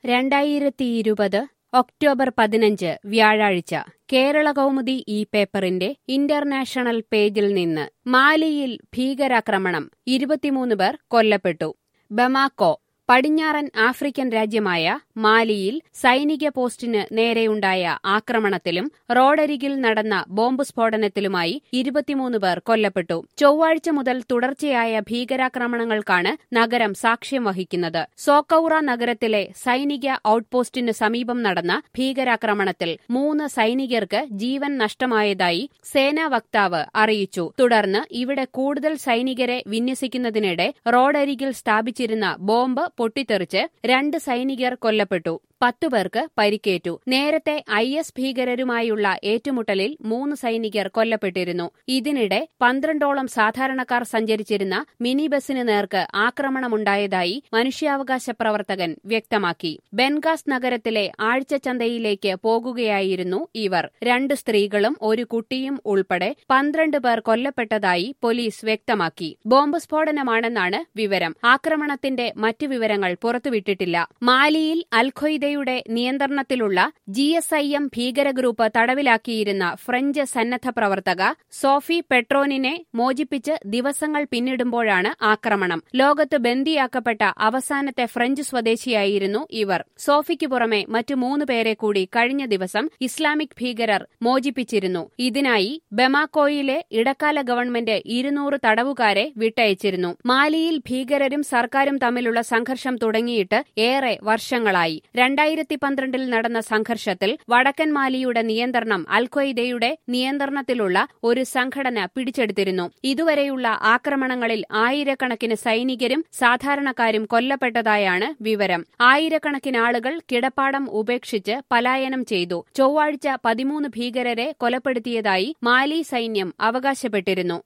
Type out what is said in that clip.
രണ്ടായിരത്തിയിരുപത് ഒക്ടോബർ പതിനഞ്ച് വ്യാഴാഴ്ച കേരള കൗമുദി ഈ പേപ്പറിന്റെ ഇന്റർനാഷണൽ പേജിൽ നിന്ന് മാലിയിൽ ഭീകരാക്രമണം ഇരുപത്തിമൂന്ന് പേർ കൊല്ലപ്പെട്ടു ബമാക്കോ പടിഞ്ഞാറൻ ആഫ്രിക്കൻ രാജ്യമായ മാലിയിൽ സൈനിക പോസ്റ്റിന് നേരെയുണ്ടായ ആക്രമണത്തിലും റോഡരികിൽ നടന്ന ബോംബ് സ്ഫോടനത്തിലുമായി ഇരുപത്തിമൂന്ന് പേർ കൊല്ലപ്പെട്ടു ചൊവ്വാഴ്ച മുതൽ തുടർച്ചയായ ഭീകരാക്രമണങ്ങൾക്കാണ് നഗരം സാക്ഷ്യം വഹിക്കുന്നത് സോക്കൌറ നഗരത്തിലെ സൈനിക ഔട്ട്പോസ്റ്റിന് സമീപം നടന്ന ഭീകരാക്രമണത്തിൽ മൂന്ന് സൈനികർക്ക് ജീവൻ നഷ്ടമായതായി സേനാ വക്താവ് അറിയിച്ചു തുടർന്ന് ഇവിടെ കൂടുതൽ സൈനികരെ വിന്യസിക്കുന്നതിനിടെ റോഡരികിൽ സ്ഥാപിച്ചിരുന്ന ബോംബ് പൊട്ടിത്തെറിച്ച് രണ്ട് സൈനികർ കൊല്ലപ്പെട്ടു പത്തുപേർക്ക് പരിക്കേറ്റു നേരത്തെ ഐ എസ് ഭീകരരുമായുള്ള ഏറ്റുമുട്ടലിൽ മൂന്ന് സൈനികർ കൊല്ലപ്പെട്ടിരുന്നു ഇതിനിടെ പന്ത്രണ്ടോളം സാധാരണക്കാർ സഞ്ചരിച്ചിരുന്ന മിനി ബസിന് നേർക്ക് ആക്രമണമുണ്ടായതായി മനുഷ്യാവകാശ പ്രവർത്തകൻ വ്യക്തമാക്കി ബെൻഗാസ് നഗരത്തിലെ ആഴ്ചച്ചന്തയിലേക്ക് പോകുകയായിരുന്നു ഇവർ രണ്ട് സ്ത്രീകളും ഒരു കുട്ടിയും ഉൾപ്പെടെ പന്ത്രണ്ട് പേർ കൊല്ലപ്പെട്ടതായി പോലീസ് വ്യക്തമാക്കി ബോംബ് സ്ഫോടനമാണെന്നാണ് വിവരം ആക്രമണത്തിന്റെ മറ്റു വിവരങ്ങൾ പുറത്തുവിട്ടിട്ടില്ല മാലിയിൽ അൽഖ്വയ്ദ യുടെ നിയന്ത്രണത്തിലുള്ള ജി എസ് ഐ എം ഭീകരഗ്രൂപ്പ് തടവിലാക്കിയിരുന്ന ഫ്രഞ്ച് സന്നദ്ധ പ്രവർത്തക സോഫി പെട്രോനിനെ മോചിപ്പിച്ച് ദിവസങ്ങൾ പിന്നിടുമ്പോഴാണ് ആക്രമണം ലോകത്ത് ബന്ദിയാക്കപ്പെട്ട അവസാനത്തെ ഫ്രഞ്ച് സ്വദേശിയായിരുന്നു ഇവർ സോഫിക്ക് പുറമെ മറ്റു മൂന്ന് പേരെ കൂടി കഴിഞ്ഞ ദിവസം ഇസ്ലാമിക് ഭീകരർ മോചിപ്പിച്ചിരുന്നു ഇതിനായി ബെമാക്കോയിലെ ഇടക്കാല ഗവൺമെന്റ് ഇരുന്നൂറ് തടവുകാരെ വിട്ടയച്ചിരുന്നു മാലിയിൽ ഭീകരരും സർക്കാരും തമ്മിലുള്ള സംഘർഷം തുടങ്ങിയിട്ട് ഏറെ വർഷങ്ങളായി രണ്ടായിരത്തി പന്ത്രണ്ടിൽ നടന്ന സംഘർഷത്തിൽ വടക്കൻ മാലിയുടെ നിയന്ത്രണം അൽഖ്വയ്ദയുടെ നിയന്ത്രണത്തിലുള്ള ഒരു സംഘടന പിടിച്ചെടുത്തിരുന്നു ഇതുവരെയുള്ള ആക്രമണങ്ങളിൽ ആയിരക്കണക്കിന് സൈനികരും സാധാരണക്കാരും കൊല്ലപ്പെട്ടതായാണ് വിവരം ആയിരക്കണക്കിന് ആളുകൾ കിടപ്പാടം ഉപേക്ഷിച്ച് പലായനം ചെയ്തു ചൊവ്വാഴ്ച പതിമൂന്ന് ഭീകരരെ കൊലപ്പെടുത്തിയതായി മാലി സൈന്യം അവകാശപ്പെട്ടിരുന്നു